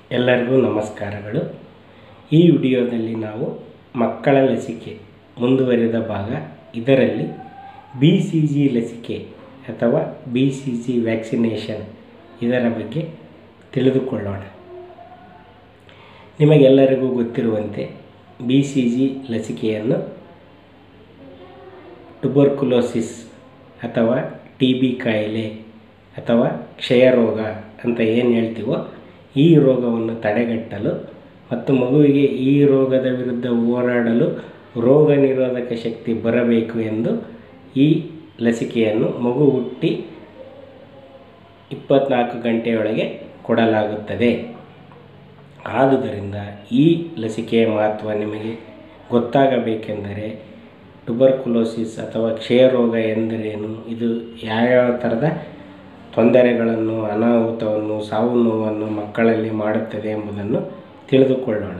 ಎಲ್ಲರಿಗೂ ನಮಸ್ಕಾರಗಳು ಈ ವಿಡಿಯೋದಲ್ಲಿ ನಾವು ಮಕ್ಕಳ ಲಸಿಕೆ ಮುಂದುವರಿದ ಭಾಗ ಇದರಲ್ಲಿ ಬಿ ಸಿ ಜಿ ಲಸಿಕೆ ಅಥವಾ ಬಿ ಸಿ ಜಿ ವ್ಯಾಕ್ಸಿನೇಷನ್ ಇದರ ಬಗ್ಗೆ ತಿಳಿದುಕೊಳ್ಳೋಣ ನಿಮಗೆಲ್ಲರಿಗೂ ಗೊತ್ತಿರುವಂತೆ ಬಿ ಸಿ ಜಿ ಲಸಿಕೆಯನ್ನು ಟುಬರ್ಕುಲೋಸಿಸ್ ಅಥವಾ ಟಿ ಬಿ ಕಾಯಿಲೆ ಅಥವಾ ಕ್ಷಯರೋಗ ಅಂತ ಏನು ಹೇಳ್ತೀವೋ ಈ ರೋಗವನ್ನು ತಡೆಗಟ್ಟಲು ಮತ್ತು ಮಗುವಿಗೆ ಈ ರೋಗದ ವಿರುದ್ಧ ಹೋರಾಡಲು ರೋಗ ನಿರೋಧಕ ಶಕ್ತಿ ಬರಬೇಕು ಎಂದು ಈ ಲಸಿಕೆಯನ್ನು ಮಗು ಹುಟ್ಟಿ ಇಪ್ಪತ್ನಾಲ್ಕು ಗಂಟೆಯೊಳಗೆ ಕೊಡಲಾಗುತ್ತದೆ ಆದುದರಿಂದ ಈ ಲಸಿಕೆಯ ಮಹತ್ವ ನಿಮಗೆ ಗೊತ್ತಾಗಬೇಕೆಂದರೆ ಟುಬರ್ಕುಲೋಸಿಸ್ ಅಥವಾ ಕ್ಷಯರೋಗ ಎಂದರೇನು ಇದು ಯಾವ್ಯಾವ ಥರದ ತೊಂದರೆಗಳನ್ನು ಅನಾಹುತವನ್ನು ಸಾವು ನೋವನ್ನು ಮಕ್ಕಳಲ್ಲಿ ಮಾಡುತ್ತದೆ ಎಂಬುದನ್ನು ತಿಳಿದುಕೊಳ್ಳೋಣ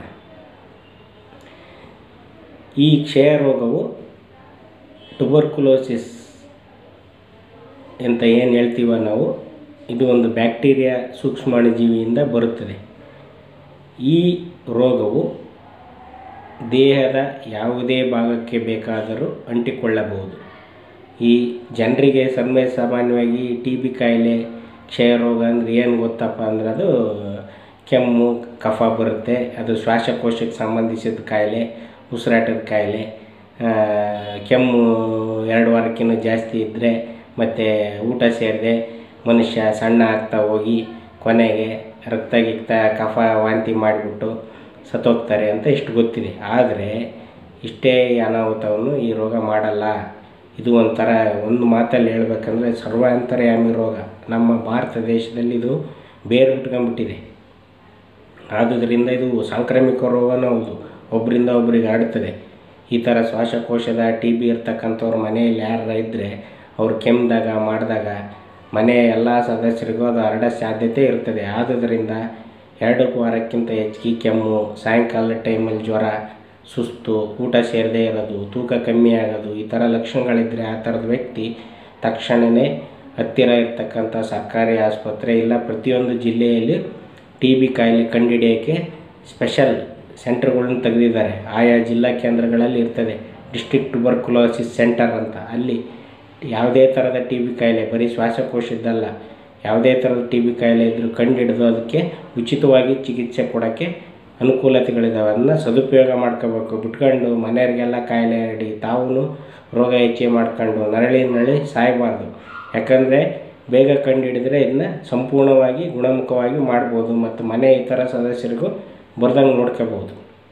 ಈ ಕ್ಷಯರೋಗವು ಟುಬರ್ಕುಲೋಸಿಸ್ ಅಂತ ಏನು ಹೇಳ್ತೀವ ನಾವು ಇದು ಒಂದು ಬ್ಯಾಕ್ಟೀರಿಯಾ ಸೂಕ್ಷ್ಮಾಣುಜೀವಿಯಿಂದ ಬರುತ್ತದೆ ಈ ರೋಗವು ದೇಹದ ಯಾವುದೇ ಭಾಗಕ್ಕೆ ಬೇಕಾದರೂ ಅಂಟಿಕೊಳ್ಳಬಹುದು ಈ ಜನರಿಗೆ ಸರ್ವೇ ಸಾಮಾನ್ಯವಾಗಿ ಟಿ ಬಿ ಕಾಯಿಲೆ ಕ್ಷಯರೋಗ ಅಂದರೆ ಏನು ಗೊತ್ತಪ್ಪ ಅಂದ್ರೆ ಅದು ಕೆಮ್ಮು ಕಫ ಬರುತ್ತೆ ಅದು ಶ್ವಾಸಕೋಶಕ್ಕೆ ಸಂಬಂಧಿಸಿದ ಕಾಯಿಲೆ ಉಸಿರಾಟದ ಕಾಯಿಲೆ ಕೆಮ್ಮು ಎರಡು ವಾರಕ್ಕಿಂತ ಜಾಸ್ತಿ ಇದ್ದರೆ ಮತ್ತು ಊಟ ಸೇರದೆ ಮನುಷ್ಯ ಸಣ್ಣ ಆಗ್ತಾ ಹೋಗಿ ಕೊನೆಗೆ ರಕ್ತ ಗಿಕ್ತ ಕಫ ವಾಂತಿ ಮಾಡಿಬಿಟ್ಟು ಸತ್ತೋಗ್ತಾರೆ ಅಂತ ಇಷ್ಟು ಗೊತ್ತಿದೆ ಆದರೆ ಇಷ್ಟೇ ಅನಾಹುತವನ್ನು ಈ ರೋಗ ಮಾಡಲ್ಲ ಇದು ಒಂಥರ ಒಂದು ಮಾತಲ್ಲಿ ಹೇಳ್ಬೇಕಂದ್ರೆ ಸರ್ವಾಂತರ್ಯಾಮಿ ರೋಗ ನಮ್ಮ ಭಾರತ ದೇಶದಲ್ಲಿ ಇದು ಬೇರು ಬಿಟ್ಕೊಂಡ್ಬಿಟ್ಟಿದೆ ಆದುದರಿಂದ ಇದು ಸಾಂಕ್ರಾಮಿಕ ರೋಗನೂ ಹೌದು ಒಬ್ಬರಿಂದ ಒಬ್ಬರಿಗೆ ಹರಡ್ತದೆ ಈ ಥರ ಶ್ವಾಸಕೋಶದ ಟಿ ಬಿ ಇರ್ತಕ್ಕಂಥವ್ರ ಮನೆಯಲ್ಲಿ ಯಾರು ಇದ್ದರೆ ಅವ್ರು ಕೆಮ್ಮಿದಾಗ ಮಾಡಿದಾಗ ಮನೆಯ ಎಲ್ಲ ಸದಸ್ಯರಿಗೂ ಅದು ಹರಡೋ ಸಾಧ್ಯತೆ ಇರ್ತದೆ ಆದುದರಿಂದ ಎರಡು ವಾರಕ್ಕಿಂತ ಹೆಚ್ಚಿಗೆ ಕೆಮ್ಮು ಸಾಯಂಕಾಲದ ಟೈಮಲ್ಲಿ ಜ್ವರ ಸುಸ್ತು ಊಟ ಸೇರದೇ ಇರೋದು ತೂಕ ಕಮ್ಮಿ ಆಗೋದು ಈ ಥರ ಲಕ್ಷಣಗಳಿದ್ದರೆ ಆ ಥರದ ವ್ಯಕ್ತಿ ತಕ್ಷಣವೇ ಹತ್ತಿರ ಇರ್ತಕ್ಕಂಥ ಸರ್ಕಾರಿ ಆಸ್ಪತ್ರೆ ಇಲ್ಲ ಪ್ರತಿಯೊಂದು ಜಿಲ್ಲೆಯಲ್ಲಿ ಟಿ ಬಿ ಕಾಯಿಲೆ ಕಂಡುಹಿಡಿಯೋಕ್ಕೆ ಸ್ಪೆಷಲ್ ಸೆಂಟರ್ಗಳನ್ನ ತೆಗೆದಿದ್ದಾರೆ ಆಯಾ ಜಿಲ್ಲಾ ಕೇಂದ್ರಗಳಲ್ಲಿ ಇರ್ತದೆ ಡಿಸ್ಟ್ರಿಕ್ಟ್ ಟುಬರ್ಕುಲೋಸಿಸ್ ಸೆಂಟರ್ ಅಂತ ಅಲ್ಲಿ ಯಾವುದೇ ಥರದ ಟಿ ಬಿ ಕಾಯಿಲೆ ಬರೀ ಶ್ವಾಸಕೋಶದ್ದಲ್ಲ ಯಾವುದೇ ಥರದ ಟಿ ಬಿ ಕಾಯಿಲೆ ಇದ್ದರೂ ಕಂಡುಹಿಡಿದು ಅದಕ್ಕೆ ಉಚಿತವಾಗಿ ಚಿಕಿತ್ಸೆ ಕೊಡೋಕ್ಕೆ ಅನುಕೂಲತೆಗಳಿದ್ದಾವೆ ಅದನ್ನ ಸದುಪಯೋಗ ಮಾಡ್ಕೋಬೇಕು ಬಿಟ್ಕೊಂಡು ಮನೆಯವರಿಗೆಲ್ಲ ಕಾಯಿಲೆ ಹರಡಿ ತಾವು ರೋಗ ಹೆಚ್ಚೆ ಮಾಡ್ಕೊಂಡು ನರಳಿ ನರಳಿ ಸಾಯಬಾರ್ದು ಯಾಕಂದರೆ ಬೇಗ ಕಂಡುಹಿಡಿದ್ರೆ ಇದನ್ನ ಸಂಪೂರ್ಣವಾಗಿ ಗುಣಮುಖವಾಗಿ ಮಾಡ್ಬೋದು ಮತ್ತು ಮನೆ ಇತರ ಸದಸ್ಯರಿಗೂ ಬರ್ದಂಗೆ ನೋಡ್ಕೋಬೋದು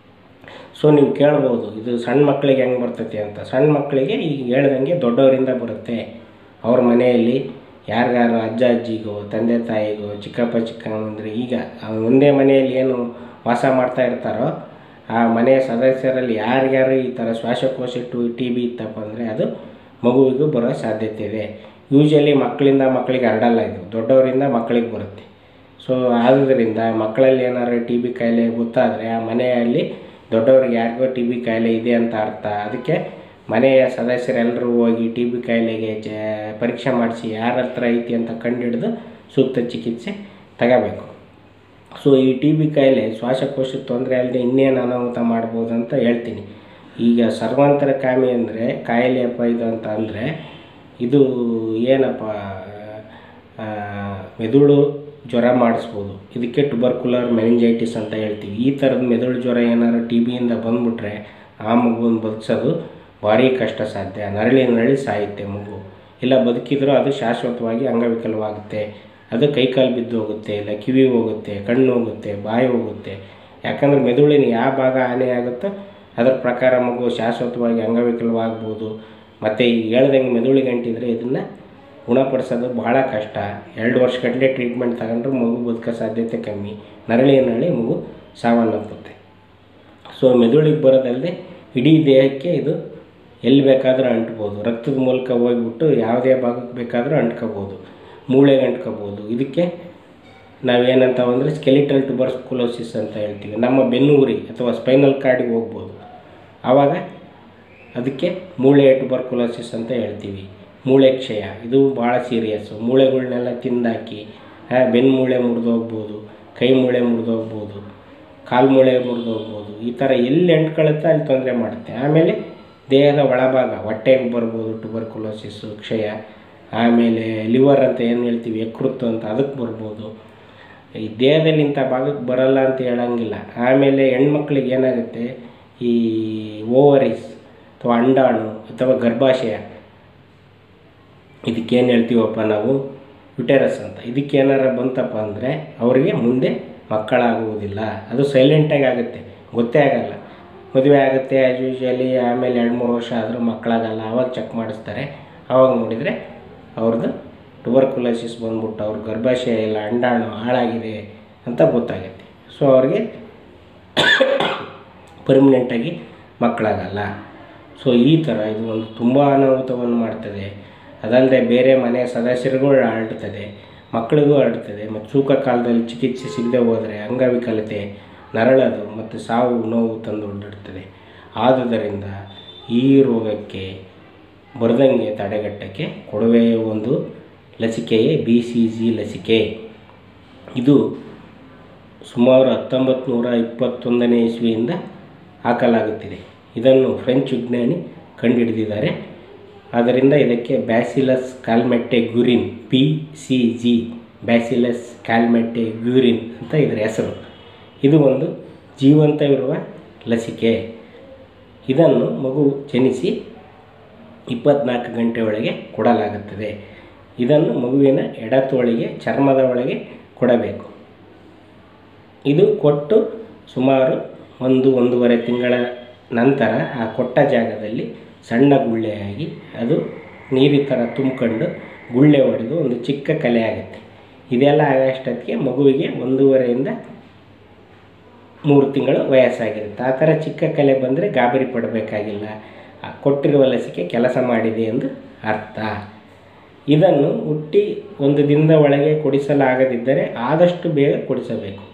ಸೊ ನೀವು ಕೇಳ್ಬೋದು ಇದು ಸಣ್ಣ ಮಕ್ಕಳಿಗೆ ಹೆಂಗೆ ಬರ್ತೈತಿ ಅಂತ ಸಣ್ಣ ಮಕ್ಕಳಿಗೆ ಈಗ ಹೇಳ್ದಂಗೆ ದೊಡ್ಡವರಿಂದ ಬರುತ್ತೆ ಅವ್ರ ಮನೆಯಲ್ಲಿ ಯಾರಿಗಾರು ಅಜ್ಜ ಅಜ್ಜಿಗೋ ತಂದೆ ತಾಯಿಗೋ ಚಿಕ್ಕಪ್ಪ ಚಿಕ್ಕಮ್ಮಂದ್ರೆ ಈಗ ಒಂದೇ ಮನೆಯಲ್ಲಿ ಏನು ವಾಸ ಮಾಡ್ತಾ ಇರ್ತಾರೋ ಆ ಮನೆಯ ಸದಸ್ಯರಲ್ಲಿ ಯಾರ್ಯಾರು ಈ ಥರ ಶ್ವಾಸಕೋಶ ಟು ಟಿ ಬಿ ಇತ್ತಪ್ಪ ಅಂದರೆ ಅದು ಮಗುವಿಗೂ ಬರೋ ಸಾಧ್ಯತೆ ಇದೆ ಯೂಶಲಿ ಮಕ್ಕಳಿಂದ ಮಕ್ಕಳಿಗೆ ಹರಡಲ್ಲ ಇದು ದೊಡ್ಡವರಿಂದ ಮಕ್ಕಳಿಗೆ ಬರುತ್ತೆ ಸೊ ಆದುದರಿಂದ ಮಕ್ಕಳಲ್ಲಿ ಏನಾದ್ರು ಟಿ ಬಿ ಕಾಯಿಲೆ ಗೊತ್ತಾದರೆ ಆ ಮನೆಯಲ್ಲಿ ದೊಡ್ಡವ್ರಿಗೆ ಯಾರಿಗೋ ಟಿ ಬಿ ಕಾಯಿಲೆ ಇದೆ ಅಂತ ಅರ್ಥ ಅದಕ್ಕೆ ಮನೆಯ ಸದಸ್ಯರೆಲ್ಲರೂ ಹೋಗಿ ಟಿ ಬಿ ಕಾಯಿಲೆಗೆ ಜ ಪರೀಕ್ಷೆ ಮಾಡಿಸಿ ಯಾರ ಹತ್ರ ಐತಿ ಅಂತ ಕಂಡುಹಿಡಿದು ಸೂಕ್ತ ಚಿಕಿತ್ಸೆ ತಗೋಬೇಕು ಸೊ ಈ ಟಿ ಬಿ ಕಾಯಿಲೆ ಶ್ವಾಸಕೋಶದ ತೊಂದರೆ ಅಲ್ಲದೆ ಇನ್ನೇನು ಅನಾಹುತ ಮಾಡ್ಬೋದು ಅಂತ ಹೇಳ್ತೀನಿ ಈಗ ಸರ್ವಾಂತರ ಕಾಮಿ ಅಂದರೆ ಕಾಯಿಲೆಯಪ್ಪ ಇದು ಅಂತ ಅಂದರೆ ಇದು ಏನಪ್ಪ ಮೆದುಳು ಜ್ವರ ಮಾಡಿಸ್ಬೋದು ಇದಕ್ಕೆ ಟುಬರ್ಕುಲರ್ ಮೆನಿಂಜೈಟಿಸ್ ಅಂತ ಹೇಳ್ತೀವಿ ಈ ಥರದ ಮೆದುಳು ಜ್ವರ ಏನಾದ್ರು ಟಿ ಬಿಯಿಂದ ಬಂದುಬಿಟ್ರೆ ಆ ಮಗುವನ್ನು ಬದುಕಿಸೋದು ಭಾರಿ ಕಷ್ಟ ಸಾಧ್ಯ ನರಳಿ ನರಳಿ ಸಾಯುತ್ತೆ ಮಗು ಇಲ್ಲ ಬದುಕಿದ್ರೂ ಅದು ಶಾಶ್ವತವಾಗಿ ಅಂಗವಿಕಲವಾಗುತ್ತೆ ಅದು ಕೈಕಾಲು ಬಿದ್ದು ಹೋಗುತ್ತೆ ಇಲ್ಲ ಕಿವಿ ಹೋಗುತ್ತೆ ಕಣ್ಣು ಹೋಗುತ್ತೆ ಬಾಯಿ ಹೋಗುತ್ತೆ ಯಾಕಂದರೆ ಮೆದುಳಿನ ಯಾವ ಭಾಗ ಹಾನಿ ಆಗುತ್ತೋ ಅದರ ಪ್ರಕಾರ ಮಗು ಶಾಶ್ವತವಾಗಿ ಅಂಗವಿಕಲವಾಗ್ಬೋದು ಮತ್ತು ಈಗ ಹೇಳ್ದಂಗೆ ಮೆದುಳಿಗೆ ಅಂಟಿದರೆ ಇದನ್ನು ಗುಣಪಡಿಸೋದು ಭಾಳ ಕಷ್ಟ ಎರಡು ವರ್ಷಗಟ್ಟಲೆ ಟ್ರೀಟ್ಮೆಂಟ್ ತಗೊಂಡ್ರೆ ಮಗು ಬದುಕೋ ಸಾಧ್ಯತೆ ಕಮ್ಮಿ ನರಳಿ ನರಳಿ ಮಗು ಸಾವನ್ನಪ್ಪುತ್ತೆ ಸೊ ಮೆದುಳಿಗೆ ಬರೋದಲ್ಲದೆ ಇಡೀ ದೇಹಕ್ಕೆ ಇದು ಎಲ್ಲಿ ಬೇಕಾದರೂ ಅಂಟ್ಬೋದು ರಕ್ತದ ಮೂಲಕ ಹೋಗ್ಬಿಟ್ಟು ಯಾವುದೇ ಭಾಗಕ್ಕೆ ಬೇಕಾದರೂ ಅಂಟ್ಕೋಬೋದು ಮೂಳೆಗೆ ಅಂಟ್ಕೋಬೋದು ಇದಕ್ಕೆ ನಾವೇನಂತ ಅಂದರೆ ಸ್ಕೆಲಿಟಲ್ ಟುಬರ್ಸ್ಕುಲೋಸಿಸ್ ಅಂತ ಹೇಳ್ತೀವಿ ನಮ್ಮ ಬೆನ್ನುಹುರಿ ಅಥವಾ ಸ್ಪೈನಲ್ ಕಾರ್ಡಿಗೆ ಹೋಗ್ಬೋದು ಆವಾಗ ಅದಕ್ಕೆ ಮೂಳೆ ಟುಬರ್ಕುಲೋಸಿಸ್ ಅಂತ ಹೇಳ್ತೀವಿ ಮೂಳೆ ಕ್ಷಯ ಇದು ಭಾಳ ಸೀರಿಯಸ್ಸು ಮೂಳೆಗಳ್ನೆಲ್ಲ ತಿಂದಾಕಿ ಬೆನ್ನು ಮೂಳೆ ಮುರಿದು ಹೋಗ್ಬೋದು ಕೈ ಮೂಳೆ ಮುರಿದೋಗ್ಬೋದು ಕಾಲು ಮೂಳೆ ಮುರಿದೋಗ್ಬೋದು ಈ ಥರ ಎಲ್ಲಿ ಅಂಟ್ಕೊಳ್ಳುತ್ತೆ ಅಲ್ಲಿ ತೊಂದರೆ ಮಾಡುತ್ತೆ ಆಮೇಲೆ ದೇಹದ ಒಳಭಾಗ ಹೊಟ್ಟೆಗೆ ಬರ್ಬೋದು ಟುಬರ್ಕುಲೋಸಿಸ್ಸು ಕ್ಷಯ ಆಮೇಲೆ ಲಿವರ್ ಅಂತ ಏನು ಹೇಳ್ತೀವಿ ಯಕೃತ್ತು ಅಂತ ಅದಕ್ಕೆ ಬರ್ಬೋದು ಈ ದೇಹದಲ್ಲಿ ಇಂಥ ಭಾಗಕ್ಕೆ ಬರಲ್ಲ ಅಂತ ಹೇಳಂಗಿಲ್ಲ ಆಮೇಲೆ ಹೆಣ್ಮಕ್ಳಿಗೆ ಏನಾಗುತ್ತೆ ಈ ಓವರೀಸ್ ಅಥವಾ ಅಂಡಾಣು ಅಥವಾ ಗರ್ಭಾಶಯ ಇದಕ್ಕೇನು ಹೇಳ್ತೀವಪ್ಪ ನಾವು ಯುಟೆರಸ್ ಅಂತ ಇದಕ್ಕೇನಾರ ಬಂತಪ್ಪ ಅಂದರೆ ಅವರಿಗೆ ಮುಂದೆ ಮಕ್ಕಳಾಗುವುದಿಲ್ಲ ಅದು ಸೈಲೆಂಟಾಗಿ ಆಗುತ್ತೆ ಗೊತ್ತೇ ಆಗಲ್ಲ ಮದುವೆ ಆಗುತ್ತೆ ಆ್ಯಸ್ ಯೂಶ್ವಲಿ ಆಮೇಲೆ ಎರಡು ಮೂರು ವರ್ಷ ಆದರೂ ಮಕ್ಕಳಾಗಲ್ಲ ಆವಾಗ ಚೆಕ್ ಮಾಡಿಸ್ತಾರೆ ಆವಾಗ ನೋಡಿದರೆ ಅವ್ರದ್ದು ಟುಬರ್ಕುಲೋಸಿಸ್ ಬಂದ್ಬಿಟ್ಟು ಅವ್ರ ಗರ್ಭಾಶಯ ಇಲ್ಲ ಅಂಡಾಣು ಹಾಳಾಗಿದೆ ಅಂತ ಗೊತ್ತಾಗುತ್ತೆ ಸೊ ಅವ್ರಿಗೆ ಪರ್ಮನೆಂಟಾಗಿ ಮಕ್ಕಳಾಗಲ್ಲ ಸೊ ಈ ಥರ ಇದು ಒಂದು ತುಂಬ ಅನಾಹುತವನ್ನು ಮಾಡ್ತದೆ ಅದಲ್ಲದೆ ಬೇರೆ ಮನೆ ಸದಸ್ಯರಿಗೂ ಹರಡ್ತದೆ ಮಕ್ಕಳಿಗೂ ಹರಡ್ತದೆ ಮತ್ತು ಸೂಕ ಕಾಲದಲ್ಲಿ ಚಿಕಿತ್ಸೆ ಸಿಗದೆ ಹೋದರೆ ಅಂಗವಿಕಲತೆ ನರಳೋದು ಮತ್ತು ಸಾವು ನೋವು ತಂದು ಒಡ್ಡಿಡ್ತದೆ ಆದುದರಿಂದ ಈ ರೋಗಕ್ಕೆ ಬರದಂಗೆ ತಡೆಗಟ್ಟಕ್ಕೆ ಕೊಡವೆ ಒಂದು ಲಸಿಕೆಯೇ ಬಿ ಸಿ ಜಿ ಲಸಿಕೆ ಇದು ಸುಮಾರು ಹತ್ತೊಂಬತ್ತು ನೂರ ಇಪ್ಪತ್ತೊಂದನೇ ಇಸ್ವಿಯಿಂದ ಹಾಕಲಾಗುತ್ತಿದೆ ಇದನ್ನು ಫ್ರೆಂಚ್ ವಿಜ್ಞಾನಿ ಕಂಡುಹಿಡಿದಿದ್ದಾರೆ ಆದ್ದರಿಂದ ಇದಕ್ಕೆ bacillus Calmette Guerin B C G bacillus Calmette Guerin ಅಂತ ಇದರ ಹೆಸರು ಇದು ಒಂದು ಜೀವಂತವಿರುವ ಲಸಿಕೆ ಇದನ್ನು ಮಗು ಜನಿಸಿ ಇಪ್ಪತ್ನಾಲ್ಕು ಗಂಟೆ ಒಳಗೆ ಕೊಡಲಾಗುತ್ತದೆ ಇದನ್ನು ಮಗುವಿನ ಎಡತೋಳಿಗೆ ಚರ್ಮದ ಒಳಗೆ ಕೊಡಬೇಕು ಇದು ಕೊಟ್ಟು ಸುಮಾರು ಒಂದು ಒಂದೂವರೆ ತಿಂಗಳ ನಂತರ ಆ ಕೊಟ್ಟ ಜಾಗದಲ್ಲಿ ಸಣ್ಣ ಗುಳ್ಳೆಯಾಗಿ ಅದು ನೀರಿ ಥರ ತುಂಬಿಕೊಂಡು ಗುಳ್ಳೆ ಹೊಡೆದು ಒಂದು ಚಿಕ್ಕ ಕಲೆ ಆಗುತ್ತೆ ಇದೆಲ್ಲ ಆಗೋಷ್ಟೊತ್ತಿಗೆ ಮಗುವಿಗೆ ಒಂದೂವರೆಯಿಂದ ಮೂರು ತಿಂಗಳು ವಯಸ್ಸಾಗಿರುತ್ತೆ ಆ ಥರ ಚಿಕ್ಕ ಕಲೆ ಬಂದರೆ ಗಾಬರಿ ಪಡಬೇಕಾಗಿಲ್ಲ ಆ ಕೊಟ್ಟಿರುವ ಲಸಿಕೆ ಕೆಲಸ ಮಾಡಿದೆ ಎಂದು ಅರ್ಥ ಇದನ್ನು ಹುಟ್ಟಿ ಒಂದು ದಿನದ ಒಳಗೆ ಕೊಡಿಸಲಾಗದಿದ್ದರೆ ಆದಷ್ಟು ಬೇಗ ಕೊಡಿಸಬೇಕು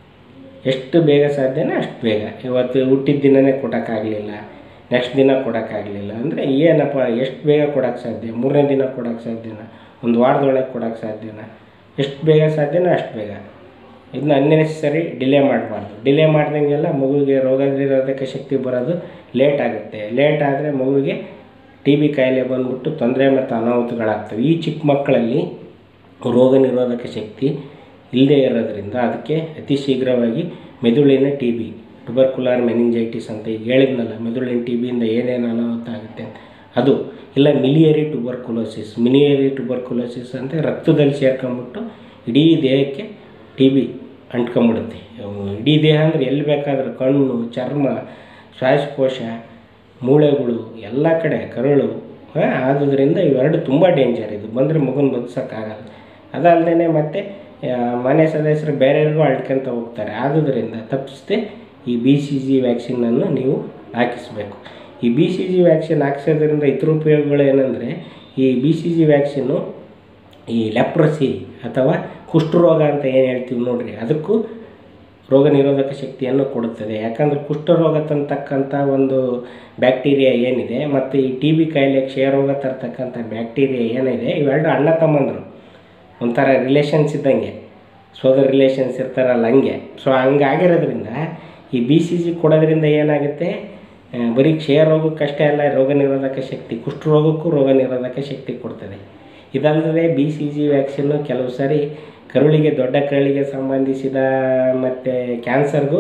ಎಷ್ಟು ಬೇಗ ಸಾಧ್ಯನೋ ಅಷ್ಟು ಬೇಗ ಇವತ್ತು ಹುಟ್ಟಿದ ದಿನವೇ ಕೊಡೋಕ್ಕಾಗಲಿಲ್ಲ ನೆಕ್ಸ್ಟ್ ದಿನ ಕೊಡೋಕ್ಕಾಗಲಿಲ್ಲ ಅಂದರೆ ಏನಪ್ಪ ಎಷ್ಟು ಬೇಗ ಕೊಡೋಕ್ಕೆ ಸಾಧ್ಯ ಮೂರನೇ ದಿನ ಕೊಡೋಕ್ಕೆ ಸಾಧ್ಯನ ಒಂದು ವಾರದೊಳಗೆ ಕೊಡೋಕ್ಕೆ ಸಾಧ್ಯನ ಎಷ್ಟು ಬೇಗ ಸಾಧ್ಯನೋ ಅಷ್ಟು ಬೇಗ ಇದನ್ನ ಅನ್ನೆಸರಿ ಡಿಲೇ ಮಾಡಬಾರ್ದು ಡಿಲೇ ಮಾಡ್ದಂಗೆಲ್ಲ ಮಗುವಿಗೆ ರೋಗ ನಿರೋಧಕ ಶಕ್ತಿ ಬರೋದು ಲೇಟ್ ಆಗುತ್ತೆ ಲೇಟ್ ಆದರೆ ಮಗುವಿಗೆ ಟಿ ಬಿ ಕಾಯಿಲೆ ಬಂದ್ಬಿಟ್ಟು ತೊಂದರೆ ಮತ್ತು ಅನಾಹುತಗಳಾಗ್ತವೆ ಈ ಚಿಕ್ಕ ಮಕ್ಕಳಲ್ಲಿ ರೋಗ ನಿರೋಧಕ ಶಕ್ತಿ ಇಲ್ಲದೇ ಇರೋದ್ರಿಂದ ಅದಕ್ಕೆ ಅತಿ ಶೀಘ್ರವಾಗಿ ಮೆದುಳಿನ ಟಿ ಬಿ ಟುಬರ್ಕುಲಾರ್ ಮೆನಿಂಜೈಟಿಸ್ ಅಂತ ಈಗ ಹೇಳಿದ್ನಲ್ಲ ಮೆದುಳಿನ ಟಿ ಬಿಯಿಂದ ಏನೇನು ಅನಾಹುತ ಆಗುತ್ತೆ ಅಂತ ಅದು ಇಲ್ಲ ಮಿಲಿಯರಿ ಟುಬರ್ಕುಲೋಸಿಸ್ ಮಿಲಿಯರಿ ಟುಬರ್ಕುಲೋಸಿಸ್ ಅಂತ ರಕ್ತದಲ್ಲಿ ಸೇರ್ಕೊಂಬಿಟ್ಟು ಇಡೀ ದೇಹಕ್ಕೆ ಟಿ ಬಿ ಅಂಟ್ಕೊಂಬಿಡುತ್ತೆ ಅವು ಇಡೀ ದೇಹ ಅಂದರೆ ಎಲ್ಲಿ ಬೇಕಾದರೂ ಕಣ್ಣು ಚರ್ಮ ಶ್ವಾಸಕೋಶ ಮೂಳೆಗಳು ಎಲ್ಲ ಕಡೆ ಕರುಳು ಆ, ಆದುದರಿಂದ ಇವೆರಡು ತುಂಬ ಡೇಂಜರ್ ಇದು ಬಂದರೆ ಮಗುನ ಬದುಕ್ಸೋಕ್ಕಾಗಲ್ಲ ಅದಲ್ಲದೆ ಮತ್ತೆ ಆ, ಮನೆ ಸದಸ್ಯರು ಬೇರೆಯವ್ರಿಗೂ ಅಳ್ಕೊಂತ ಹೋಗ್ತಾರೆ ಆದುದರಿಂದ ತಪ್ಪಿಸದೆ ಈ ಬಿ ಸಿ ಜಿ ವ್ಯಾಕ್ಸಿನನ್ನು ನೀವು ಹಾಕಿಸ್ಬೇಕು ಈ ಬಿ ಸಿ ಜಿ ವ್ಯಾಕ್ಸಿನ್ ಹಾಕ್ಸೋದ್ರಿಂದ ಇತರ ಉಪಯೋಗಗಳು ಏನಂದರೆ ಈ ಬಿ ಸಿ ಜಿ ವ್ಯಾಕ್ಸಿನ್ನು ಈ ಲೆಪ್ರಸಿ ಅಥವಾ ಕುಷ್ಠರೋಗ ಅಂತ ಏನು ಹೇಳ್ತೀವಿ ನೋಡ್ರಿ ಅದಕ್ಕೂ ರೋಗ ನಿರೋಧಕ ಶಕ್ತಿಯನ್ನು ಕೊಡುತ್ತದೆ ಯಾಕಂದರೆ ಕುಷ್ಠರೋಗ ತಂತಕ್ಕಂಥ ಒಂದು ಬ್ಯಾಕ್ಟೀರಿಯಾ ಏನಿದೆ ಮತ್ತು ಈ ಟಿ ಬಿ ಕಾಯಿಲೆ ಕ್ಷಯರೋಗ ತರ್ತಕ್ಕಂಥ ಬ್ಯಾಕ್ಟೀರಿಯಾ ಏನಿದೆ ಇವೆರಡು ಅಣ್ಣ ತಮ್ಮಂದರು ಒಂಥರ ರಿಲೇಷನ್ಸ್ ಇದ್ದಂಗೆ ಸೋದರ ರಿಲೇಷನ್ಸ್ ಇರ್ತಾರಲ್ಲ ಹಂಗೆ ಸೊ ಹಂಗಾಗಿರೋದ್ರಿಂದ ಈ ಬಿ ಸಿ ಜಿ ಕೊಡೋದ್ರಿಂದ ಏನಾಗುತ್ತೆ ಆ, ಬರೀ ಕ್ಷಯ ರೋಗಕ್ಕಷ್ಟೇ ಅಲ್ಲ ರೋಗ ನಿರೋಧಕ ಶಕ್ತಿ ಕುಷ್ಠರೋಗಕ್ಕೂ ರೋಗ ನಿರೋಧಕ ಶಕ್ತಿ ಕೊಡ್ತದೆ ಇದಲ್ಲದೆ ಬಿ ಸಿ ಜಿ ವ್ಯಾಕ್ಸಿನ್ನು ಕೆಲವು ಸಾರಿ ಕರುಳಿಗೆ ದೊಡ್ಡ ಕರುಳಿಗೆ ಸಂಬಂಧಿಸಿದ ಮತ್ತು ಕ್ಯಾನ್ಸರ್ಗೂ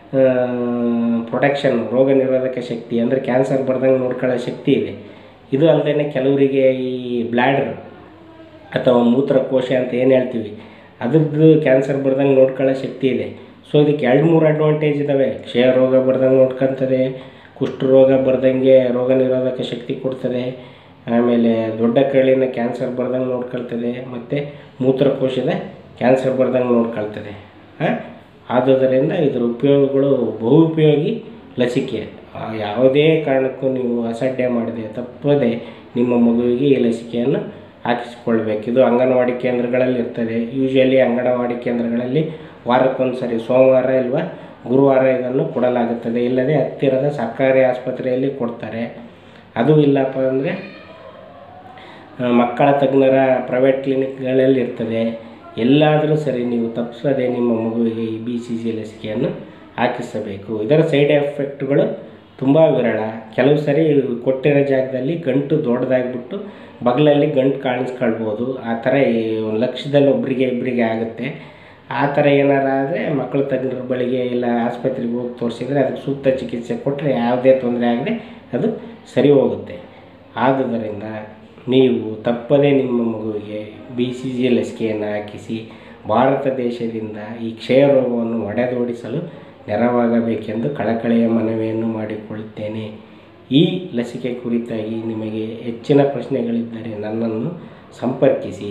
ಪ್ರೊಟೆಕ್ಷನ್ ರೋಗ ನಿರೋಧಕ ಶಕ್ತಿ ಅಂದರೆ ಕ್ಯಾನ್ಸರ್ ಬರ್ದಂಗೆ ನೋಡ್ಕೊಳ್ಳೋ ಶಕ್ತಿ ಇದೆ ಇದು ಅಲ್ಲದೆ ಕೆಲವರಿಗೆ ಈ ಬ್ಲ್ಯಾಡರ್ ಅಥವಾ ಮೂತ್ರಕೋಶ ಅಂತ ಏನು ಹೇಳ್ತೀವಿ ಅದ್ರದ್ದು ಕ್ಯಾನ್ಸರ್ ಬರ್ದಂಗೆ ನೋಡ್ಕೊಳ್ಳೋ ಶಕ್ತಿ ಇದೆ ಸೊ ಇದಕ್ಕೆ ಎರಡು ಮೂರು ಅಡ್ವಾಂಟೇಜ್ ಇದ್ದಾವೆ ಕ್ಷಯ ರೋಗ ಬರ್ದಂಗೆ ನೋಡ್ಕೊತದೆ ಕುಷ್ಠರೋಗ ಬರ್ದಂಗೆ ರೋಗ ನಿರೋಧಕ ಶಕ್ತಿ ಕೊಡ್ತದೆ ಆಮೇಲೆ ದೊಡ್ಡ ಕರಳಿನ ಕ್ಯಾನ್ಸರ್ ಬರ್ದಂಗೆ ನೋಡ್ಕೊಳ್ತದೆ ಮತ್ತು ಮೂತ್ರಕೋಶದ ಕ್ಯಾನ್ಸರ್ ಬರ್ದಂಗೆ ನೋಡ್ಕೊಳ್ತದೆ ಹಾಂ ಆದುದರಿಂದ ಇದರ ಉಪಯೋಗಗಳು ಬಹು ಉಪಯೋಗಿ ಲಸಿಕೆ ಆ ಯಾವುದೇ ಕಾರಣಕ್ಕೂ ನೀವು ಅಸಡ್ಡೆ ಮಾಡದೆ ತಪ್ಪದೆ ನಿಮ್ಮ ಮಗುವಿಗೆ ಈ ಲಸಿಕೆಯನ್ನು ಹಾಕಿಸಿಕೊಳ್ಬೇಕು ಇದು ಅಂಗನವಾಡಿ ಕೇಂದ್ರಗಳಲ್ಲಿ ಇರ್ತದೆ ಯೂಶಲಿ ಅಂಗನವಾಡಿ ಕೇಂದ್ರಗಳಲ್ಲಿ ವಾರಕ್ಕೊಂದು ಸರಿ ಸೋಮವಾರ ಇಲ್ವಾ ಗುರುವಾರ ಇದನ್ನು ಕೊಡಲಾಗುತ್ತದೆ ಇಲ್ಲದೆ ಹತ್ತಿರದ ಸರ್ಕಾರಿ ಆಸ್ಪತ್ರೆಯಲ್ಲಿ ಕೊಡ್ತಾರೆ ಅದು ಇಲ್ಲಪ್ಪ ಅಂದರೆ ಮಕ್ಕಳ ತಜ್ಞರ ಪ್ರೈವೇಟ್ ಕ್ಲಿನಿಕ್ಗಳಲ್ಲಿ ಇರ್ತದೆ ಎಲ್ಲಾದರೂ ಸರಿ ನೀವು ತಪ್ಪಿಸದೆ ನಿಮ್ಮ ಮಗುವಿಗೆ ಈ ಬಿ ಸಿ ಜಿ ಲಸಿಕೆಯನ್ನು ಹಾಕಿಸಬೇಕು ಇದರ ಸೈಡ್ ಎಫೆಕ್ಟ್ಗಳು ತುಂಬ ವಿರಳ ಕೆಲವು ಸರಿ ಕೊಟ್ಟಿರೋ ಜಾಗದಲ್ಲಿ ಗಂಟು ದೊಡ್ಡದಾಗ್ಬಿಟ್ಟು ಬಗಲಲ್ಲಿ ಗಂಟು ಕಾಣಿಸ್ಕೊಳ್ಬೋದು ಆ ಥರ ಈ ಒಂದು ಲಕ್ಷದಲ್ಲಿ ಒಬ್ಬರಿಗೆ ಇಬ್ಬರಿಗೆ ಆಗುತ್ತೆ ಆ ಥರ ಏನಾರ ಆದರೆ ಮಕ್ಕಳ ತಜ್ಞರ ಬಳಿಗೆ ಇಲ್ಲ ಆಸ್ಪತ್ರೆಗೆ ಹೋಗಿ ತೋರಿಸಿದ್ರೆ ಅದಕ್ಕೆ ಸೂಕ್ತ ಚಿಕಿತ್ಸೆ ಕೊಟ್ಟರೆ ಯಾವುದೇ ತೊಂದರೆ ಆಗದೆ ಅದು ಸರಿ ಹೋಗುತ್ತೆ ಆದುದರಿಂದ ನೀವು ತಪ್ಪದೇ ನಿಮ್ಮ ಮಗುವಿಗೆ ಬಿ ಸಿ ಜಿ ಲಸಿಕೆಯನ್ನು ಹಾಕಿಸಿ ಭಾರತ ದೇಶದಿಂದ ಈ ಕ್ಷಯ ರೋಗವನ್ನು ಹೊಡೆದೋಡಿಸಲು ನೆರವಾಗಬೇಕೆಂದು ಕಳಕಳಿಯ ಮನವಿಯನ್ನು ಮಾಡಿಕೊಳ್ಳುತ್ತೇನೆ ಈ ಲಸಿಕೆ ಕುರಿತಾಗಿ ನಿಮಗೆ ಹೆಚ್ಚಿನ ಪ್ರಶ್ನೆಗಳಿದ್ದರೆ ನನ್ನನ್ನು ಸಂಪರ್ಕಿಸಿ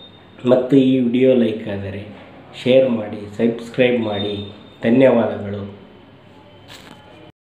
ಮತ್ತು ಈ ವಿಡಿಯೋ ಲೈಕ್ ಆದರೆ ಶೇರ್ ಮಾಡಿ ಸಬ್ಸ್ಕ್ರೈಬ್ ಮಾಡಿ ಧನ್ಯವಾದಗಳು